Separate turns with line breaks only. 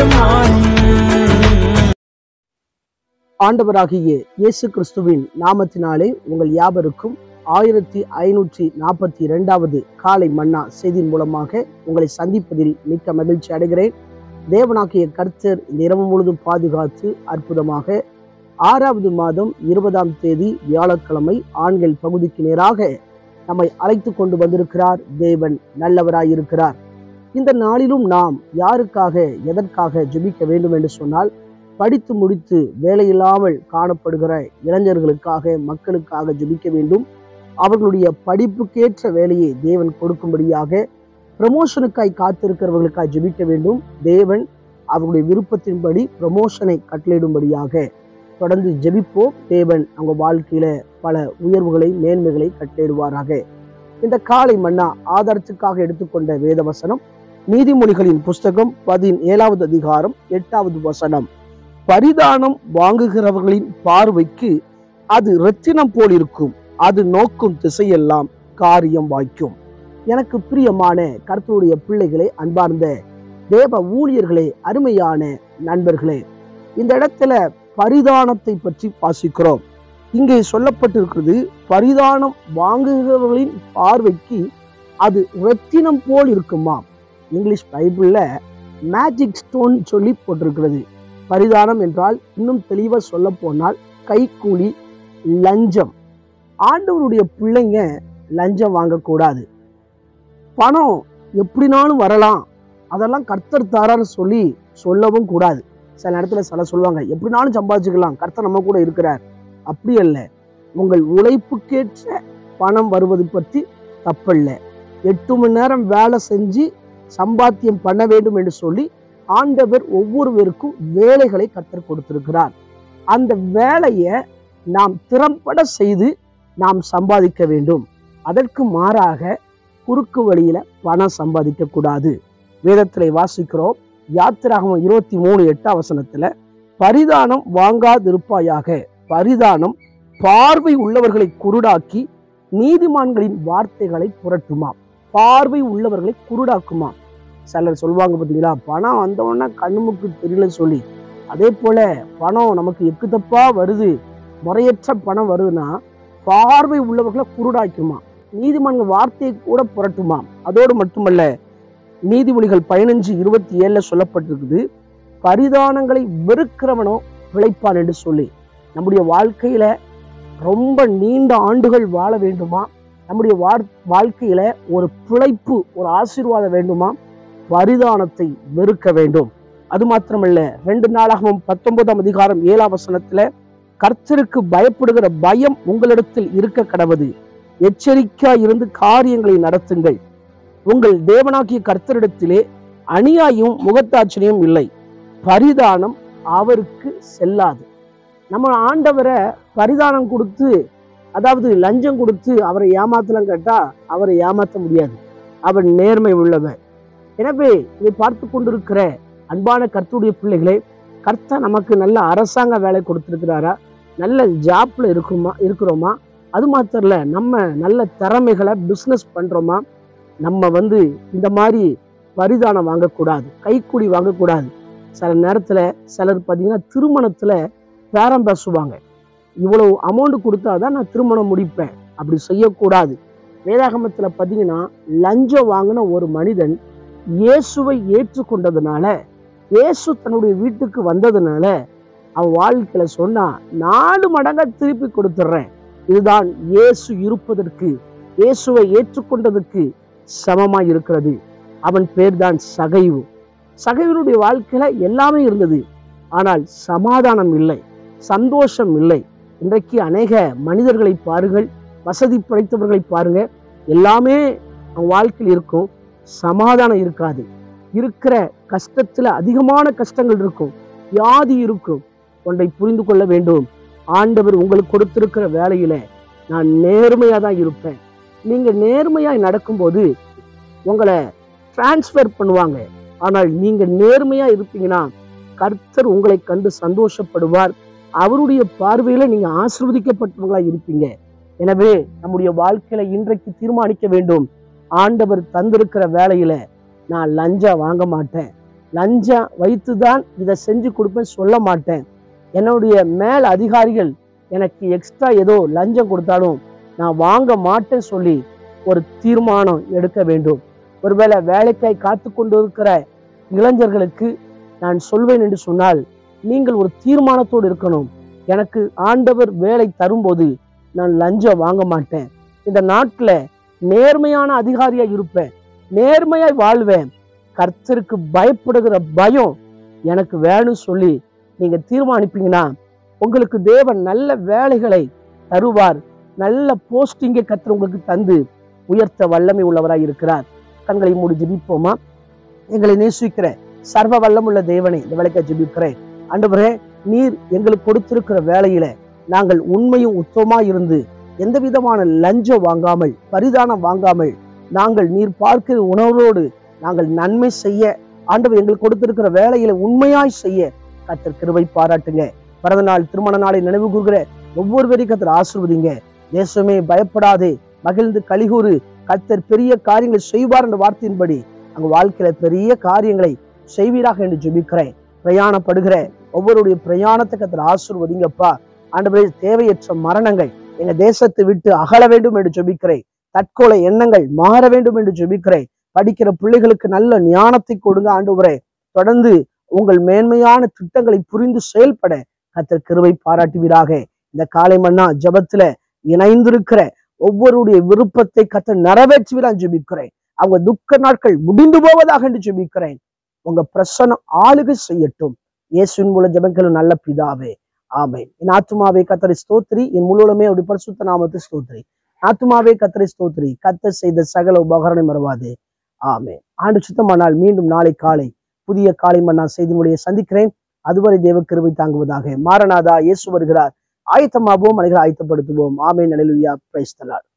மாறும்
ஆண்டவராகிய இயேசு கிறிஸ்துவின் நாமத்தினாலே உங்கள் யாவருக்கும் ஆயிரத்தி ஐநூற்றி நாற்பத்தி இரண்டாவது காலை மன்னா செய்தியின் மூலமாக உங்களை சந்திப்பதில் மிக்க மகிழ்ச்சி அடைகிறேன் தேவனாகிய கர்த்தர் இந்த இரவு முழுதும் பாதுகாத்து அற்புதமாக ஆறாவது மாதம் இருபதாம் தேதி வியாழக்கிழமை ஆண்கள் பகுதிக்கு நேராக நம்மை அழைத்து கொண்டு வந்திருக்கிறார் தேவன் நல்லவராயிருக்கிறார் இந்த நாளிலும் நாம் யாருக்காக எதற்காக ஜெபிக்க வேண்டும் என்று சொன்னால் படித்து முடித்து வேலையில்லாமல் காணப்படுகிற இளைஞர்களுக்காக மக்களுக்காக ஜெபிக்க வேண்டும் அவர்களுடைய படிப்புக்கேற்ற வேலையை தேவன் கொடுக்கும்படியாக ப்ரமோஷனுக்காய் காத்திருக்கிறவர்களுக்காக ஜெபிக்க வேண்டும் தேவன் அவர்களுடைய விருப்பத்தின்படி ப்ரமோஷனை கட்டளையிடும்படியாக தொடர்ந்து ஜெபிப்போம் தேவன் அவங்க வாழ்க்கையில பல உயர்வுகளை மேன்மைகளை கட்டளையிடுவாராக இந்த காலை மன்னா ஆதாரத்துக்காக எடுத்துக்கொண்ட வேத வசனம் நீதிமொழிகளின் புஸ்தகம் பதினேழாவது அதிகாரம் எட்டாவது வசனம் பரிதானம் வாங்குகிறவர்களின் பார்வைக்கு அது இரத்தினம் போல் இருக்கும் அது நோக்கும் திசையெல்லாம் காரியம் வாய்க்கும் எனக்கு பிரியமான கர்த்தருடைய பிள்ளைகளே அன்பார்ந்த தேவ ஊழியர்களே அருமையான நண்பர்களே இந்த இடத்துல பரிதானத்தை பற்றி வாசிக்கிறோம் இங்கே சொல்லப்பட்டிருக்கிறது பரிதானம் வாங்குகிறவர்களின் பார்வைக்கு அது இரத்தினம் போல் இருக்குமா இங்கிலீஷ் பைபிள்ல மேஜிக் ஸ்டோன் சொல்லி போட்டிருக்கிறது பரிதானம் என்றால் இன்னும் தெளிவாக சொல்ல போனால் கைக்கூலி லஞ்சம் ஆண்டவருடைய பிள்ளைங்க லஞ்சம் வாங்கக்கூடாது பணம் எப்படினாலும் வரலாம் அதெல்லாம் கர்த்தர் தாரான்னு சொல்லி சொல்லவும் கூடாது சில நேரத்துல சில சொல்லுவாங்க எப்படினாலும் சம்பாதிச்சுக்கலாம் கர்த்தர் நம்ம கூட இருக்கிறார் அப்படி அல்ல உங்கள் உழைப்புக்கேற்ற பணம் வருவது பற்றி தப்பல்ல எட்டு மணி நேரம் வேலை செஞ்சு சம்பாத்தியம் பண்ண வேண்டும் என்று சொல்லி ஆண்டவர் ஒவ்வொருவருக்கும் வேலைகளை கத்தர் கொடுத்திருக்கிறார் அந்த வேலையை நாம் திறம்பட செய்து நாம் சம்பாதிக்க வேண்டும் அதற்கு மாறாக குறுக்கு வழியில பணம் சம்பாதிக்க கூடாது வேதத்திலே வாசிக்கிறோம் யாத்திராகமம் இருபத்தி மூணு எட்டாம் வசனத்துல பரிதானம் வாங்காதிருப்பாயாக பரிதானம் பார்வை உள்ளவர்களை குருடாக்கி நீதிமான்களின் வார்த்தைகளை புரட்டுமாம் பார்வை உள்ளவர்களை குருடாக்குமாம் சிலர் சொல்லுவாங்க பார்த்தீங்களா பணம் வந்தவொடனே கண்ணுமுக்கு தெரியல சொல்லி அதே போல பணம் நமக்கு எக்கு தப்பா வருது முறையற்ற பணம் வருதுன்னா பார்வை உள்ளவர்களை குருடாக்குமா நீதிமன்ற வார்த்தையை கூட புரட்டுமாம் அதோடு மட்டுமல்ல நீதிமொழிகள் பதினஞ்சு இருபத்தி ஏழுல சொல்லப்பட்டிருக்குது பரிதானங்களை வெறுக்கிறவனோ பிழைப்பான் என்று சொல்லி நம்முடைய வாழ்க்கையில ரொம்ப நீண்ட ஆண்டுகள் வாழ வேண்டுமா நம்முடைய வார் வாழ்க்கையில ஒரு பிழைப்பு ஒரு ஆசீர்வாதம் வேண்டுமா பரிதானத்தை வெறுக்க வேண்டும் அது மாத்திரமல்ல ரெண்டு நாளாகவும் பத்தொன்பதாம் அதிகாரம் ஏழாம் வசனத்துல கர்த்தருக்கு பயப்படுகிற பயம் உங்களிடத்தில் இருக்க கடவது எச்சரிக்கையா இருந்து காரியங்களை நடத்துங்கள் உங்கள் தேவனாகிய கர்த்தரிடத்திலே அநியாயம் முகத்தாட்சியம் இல்லை பரிதானம் அவருக்கு செல்லாது நம்ம ஆண்டவரை பரிதானம் கொடுத்து அதாவது லஞ்சம் கொடுத்து அவரை ஏமாத்தலாம் கேட்டா அவரை ஏமாத்த முடியாது அவர் நேர்மை உள்ளவர் எனவே இதை பார்த்து கொண்டிருக்கிற அன்பான கர்த்தருடைய பிள்ளைகளே கர்த்தர் நமக்கு நல்ல அரசாங்க வேலை கொடுத்துருக்கிறாரா நல்ல ஜாப்ல இருக்குமா இருக்கிறோமா அது மாத்திரம் இல்ல நம்ம நல்ல திறமைகளை பிஸ்னஸ் பண்றோமா நம்ம வந்து இந்த மாதிரி பரிதானம் வாங்கக்கூடாது கைக்கூலி வாங்கக்கூடாது சில நேரத்துல சிலர் பார்த்தீங்கன்னா திருமணத்துல பேரம் பேசுவாங்க இவ்வளவு அமௌண்ட் கொடுத்தாதான் நான் திருமணம் முடிப்பேன் அப்படி செய்யக்கூடாது வேதாகமத்துல பார்த்தீங்கன்னா லஞ்சம் வாங்கின ஒரு மனிதன் இயேசுவை ஏற்றுக்கொண்டதுனால இயேசு தன்னுடைய வீட்டுக்கு வந்ததுனால அவன் வாழ்க்கையில சொன்னா நாலு மடங்கா திருப்பி கொடுத்துட்றேன் இதுதான் இயேசு இருப்பதற்கு இயேசுவை ஏற்றுக்கொண்டதற்கு சமமாய் இருக்கிறது அவன் பேர்தான் சகைவு சகைவனுடைய வாழ்க்கையில எல்லாமே இருந்தது ஆனால் சமாதானம் இல்லை சந்தோஷம் இல்லை இன்றைக்கு அநேக மனிதர்களை பாருங்கள் வசதி படைத்தவர்களை பாருங்க எல்லாமே அவன் வாழ்க்கையில் இருக்கும் சமாதானம் இருக்காது இருக்கிற கஷ்டத்துல அதிகமான கஷ்டங்கள் இருக்கும் வியாதி இருக்கும் ஒன்றை புரிந்து கொள்ள வேண்டும் ஆண்டவர் உங்களுக்கு கொடுத்திருக்கிற வேலையில நான் நேர்மையா தான் இருப்பேன் நீங்க நேர்மையாய் நடக்கும்போது உங்களை டிரான்ஸ்ஃபர் பண்ணுவாங்க ஆனால் நீங்க நேர்மையா இருப்பீங்கன்னா கர்த்தர் உங்களை கண்டு சந்தோஷப்படுவார் அவருடைய பார்வையில நீங்க ஆசிர்வதிக்கப்பட்டவங்களா இருப்பீங்க எனவே நம்முடைய வாழ்க்கையில இன்றைக்கு தீர்மானிக்க வேண்டும் ஆண்டவர் தந்திருக்கிற வேலையில நான் லஞ்சம் வாங்க மாட்டேன் லஞ்சம் வைத்து தான் இதை செஞ்சு கொடுப்பேன் சொல்ல மாட்டேன் என்னுடைய மேல் அதிகாரிகள் எனக்கு எக்ஸ்ட்ரா ஏதோ லஞ்சம் கொடுத்தாலும் நான் வாங்க மாட்டேன் சொல்லி ஒரு தீர்மானம் எடுக்க வேண்டும் ஒருவேளை வேலைக்காய் காத்து கொண்டு இருக்கிற இளைஞர்களுக்கு நான் சொல்வேன் என்று சொன்னால் நீங்கள் ஒரு தீர்மானத்தோடு இருக்கணும் எனக்கு ஆண்டவர் வேலை தரும்போது நான் லஞ்சம் வாங்க மாட்டேன் இந்த நாட்டில் நேர்மையான அதிகாரியா இருப்பேன் நேர்மையாய் வாழ்வேன் கர்த்தருக்கு பயப்படுகிற பயம் எனக்கு வேணும்னு சொல்லி நீங்க தீர்மானிப்பீங்கன்னா உங்களுக்கு தேவன் நல்ல வேலைகளை தருவார் நல்ல போஸ்டிங்கை கர்த்தர் உங்களுக்கு தந்து உயர்த்த வல்லமை உள்ளவராய் இருக்கிறார் கண்களை மூடி ஜெபிப்போமா எங்களை நேசிக்கிற சர்வ வல்லமுள்ள தேவனை இந்த வேலைக்கு ஜெபிக்கிறேன் ஆண்டவரே நீர் எங்களுக்கு கொடுத்திருக்கிற வேலையில நாங்கள் உண்மையும் உத்தமா இருந்து எந்த விதமான லஞ்சம் வாங்காமல் பரிதானம் வாங்காமல் நாங்கள் நீர் பார்க்கிற உணர்வோடு நாங்கள் நன்மை செய்ய ஆண்டவர் எங்களுக்கு கொடுத்திருக்கிற வேலையில உண்மையாய் செய்ய கத்தர் கிருபை பாராட்டுங்க பிறந்த நாள் திருமண நாளை நினைவு கூறுகிற ஒவ்வொருவரையும் கத்தர் ஆசிர்வதிங்க தேசமே பயப்படாதே மகிழ்ந்து கலிகூறு கத்தர் பெரிய காரியங்களை செய்வார் என்ற வார்த்தையின்படி அங்க வாழ்க்கையில பெரிய காரியங்களை செய்வீராக என்று ஜெபிக்கிறேன் பிரயாணப்படுகிற ஒவ்வொருடைய பிரயாணத்தை கத்தர் ஆசிர்வதிங்கப்பா ஆண்டவரே தேவையற்ற மரணங்கள் எங்க தேசத்தை விட்டு அகல வேண்டும் என்று ஜெபிக்கிறேன் தற்கொலை எண்ணங்கள் மாற வேண்டும் என்று ஜெபிக்கிறேன் படிக்கிற பிள்ளைகளுக்கு நல்ல ஞானத்தை கொடுங்க ஆண்டவரே தொடர்ந்து உங்கள் மேன்மையான திட்டங்களை புரிந்து செயல்பட கத்தர் கிருபை பாராட்டுவீராக இந்த காலை மன்னா ஜபத்துல இணைந்திருக்கிற ஒவ்வொருடைய விருப்பத்தை கத்தர் நிறைவேற்றுவீரான் ஜெபிக்கிறேன் அவங்க துக்க நாட்கள் முடிந்து போவதாக என்று ஜெபிக்கிறேன் உங்க பிரசனம் ஆளுகை செய்யட்டும் இயேசுவின் மூலம் ஜெபங்களும் நல்ல பிதாவே ஆமென் என் ஆத்துமாவே கத்தரை ஸ்தோத்திரி என் முழுவதுமே அப்படி பரிசுத்த நாமத்தை ஸ்தோத்திரி ஆத்துமாவே கத்தரை ஸ்தோத்திரி கத்தர் செய்த சகல உபகரணை மறவாதே ஆமென் ஆண்டு சுத்தமானால் மீண்டும் நாளை காலை புதிய காலை மன்னா செய்தி மொழியை சந்திக்கிறேன் அதுவரை தேவ கிருபை தாங்குவதாக மாரநாதா இயேசு வருகிறார் ஆயத்தமாவோம் மனிதர்கள் ஆயத்தப்படுத்துவோம் ஆமென் அலையிலுயா பிரைஸ்தலார்